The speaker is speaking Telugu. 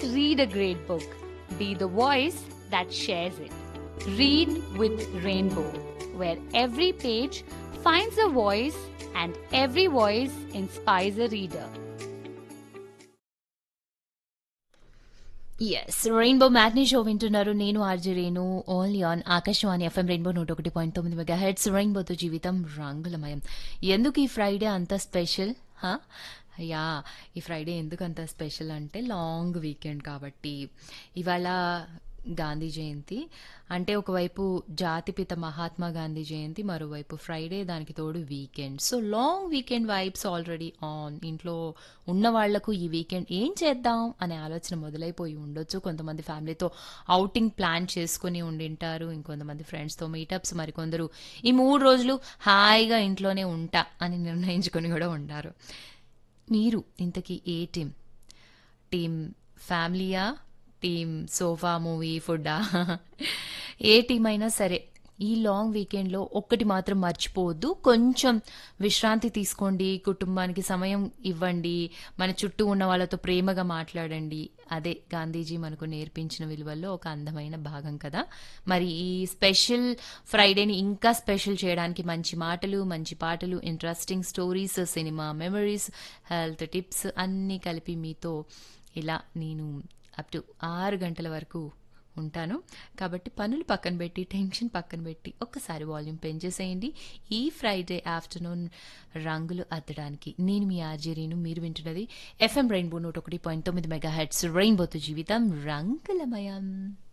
read a great book. Be the voice that shares it. Read with Rainbow, where every page finds a voice and every voice inspires a reader. Yes rainbow matinee show వింటున్నారు నేను RJ Renu only on Akashvani FM rainbow నూట ఒకటి పాయింట్ తొమ్మిది మెగా హెడ్స్ రెయిన్బోతో జీవితం రంగులమయం ఎందుకు ఈ ఫ్రైడే అంత స్పెషల్ హా? యా ఈ ఫ్రైడే ఎందుకు అంత స్పెషల్ అంటే లాంగ్ వీకెండ్ కాబట్టి ఇవాళ గాంధీ జయంతి అంటే ఒకవైపు జాతిపిత మహాత్మా గాంధీ జయంతి మరోవైపు ఫ్రైడే దానికి తోడు weekend so long weekend vibes already on ఇంట్లో ఉన్న వాళ్లకు ఈ వీకెండ్ ఏం చేద్దాం అనే ఆలోచన మొదలైపోయి ఉండొచ్చు కొంతమంది ఫ్యామిలీతో అవుటింగ్ ప్లాన్ చేసుకుని ఉండింటారు ఇంకొంతమంది ఫ్రెండ్స్తో మీటప్స్ మరికొందరు ఈ మూడు రోజులు హాయిగా ఇంట్లోనే ఉంటా అని నిర్ణయించుకొని కూడా ఉంటారు మీరు ఇంతకీ ఏ టీం టీం ఫ్యామిలీయా టీం సోఫా మూవీ ఫుడ్డా ఏ టీం అయినా సరే ఈ లాంగ్ వీకెండ్లో ఒక్కటి మాత్రం మర్చిపోవద్దు కొంచెం విశ్రాంతి తీసుకోండి కుటుంబానికి సమయం ఇవ్వండి మన చుట్టూ ఉన్న వాళ్ళతో ప్రేమగా మాట్లాడండి అదే గాంధీజీ మనకు నేర్పించిన విలువల్లో ఒక అందమైన భాగం కదా మరి ఈ స్పెషల్ ఫ్రైడేని ఇంకా స్పెషల్ చేయడానికి మంచి మాటలు మంచి పాటలు interesting stories cinema memories health tips అన్నీ కలిపి మీతో ఇలా నేను అప్ టు ఆరు గంటల వరకు ఉంటాను కాబట్టి పనులు పక్కన పెట్టి టెన్షన్ పక్కన పెట్టి ఒక్కసారి వాల్యూమ్ పెంచేసేయండి ఈ ఫ్రైడే ఆఫ్టర్నూన్ రంగులు అద్దడానికి నేను మీ ఆర్జేరీను మీరు వింటున్నది ఎఫ్ఎం రెయిన్బో నూట ఒకటి పాయింట్ తొమ్మిది మెగా హెడ్స్ రెయిన్బోతో జీవితం రంగులమయం